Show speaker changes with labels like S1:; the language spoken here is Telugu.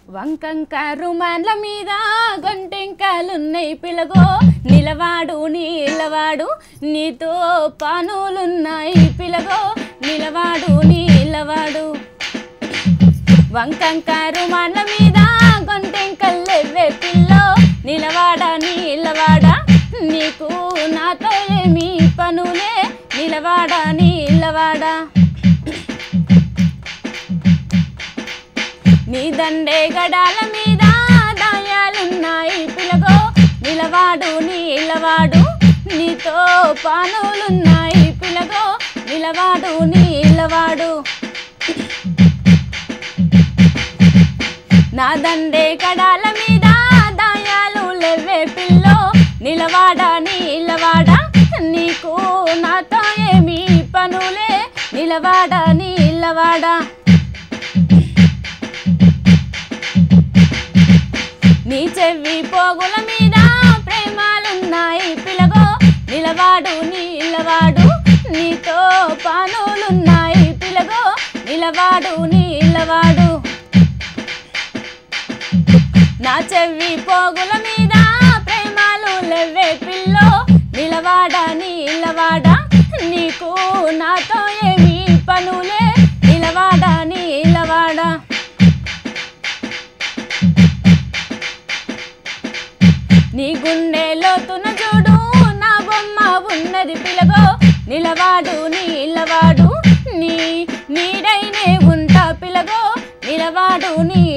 S1: వంకంక రుమాన్ల మీద గొంటెంకాలున్నాయి పిలగో నిలవాడు నీలవాడు నీతో పానులున్నాయి పిలగో నిలవాడు నీలవాడు వంకంక రుమాన్ల మీద గొంటెంకల్లెవ్వే పిల్లో నిలవాడా నీలవాడా నీకు నాతో ఏమి పనులే నిలవాడా నీలవాడా నీ దండే గడాల మీద దాయాలున్నాయి పిలగో నిలవాడు నీలవాడు నీతో పానులున్నాయి పిలగో నిలవాడు నీలవాడు నా దండే కడాల మీద దాయాలు లేవే పిల్లో నిలవాడా నీలవాడా నీకు నాతో ఏమి పనులే నిలవాడా నీలవాడా నీ చెవి పోగుల మీద ప్రేమాలున్నాయి పిలగో నిలవాడు నీలవాడు నీతో పానులున్నాయి పిలగో నిలవాడు నీలవాడు నా చెవి పోగుల మీద ప్రేమాలు లెవ్వే పిల్లో నిలవాడా నీలవాడా నీకు నాతో ఏమి పనులే నిలవాడా నీలవాడా నీ గుండె లోతున చూడు నా బొమ్మ ఉన్నది పిలగో నిలవాడు నీలవాడు నీ నీడైనే ఉంటా పిలగో నిలవాడు నీ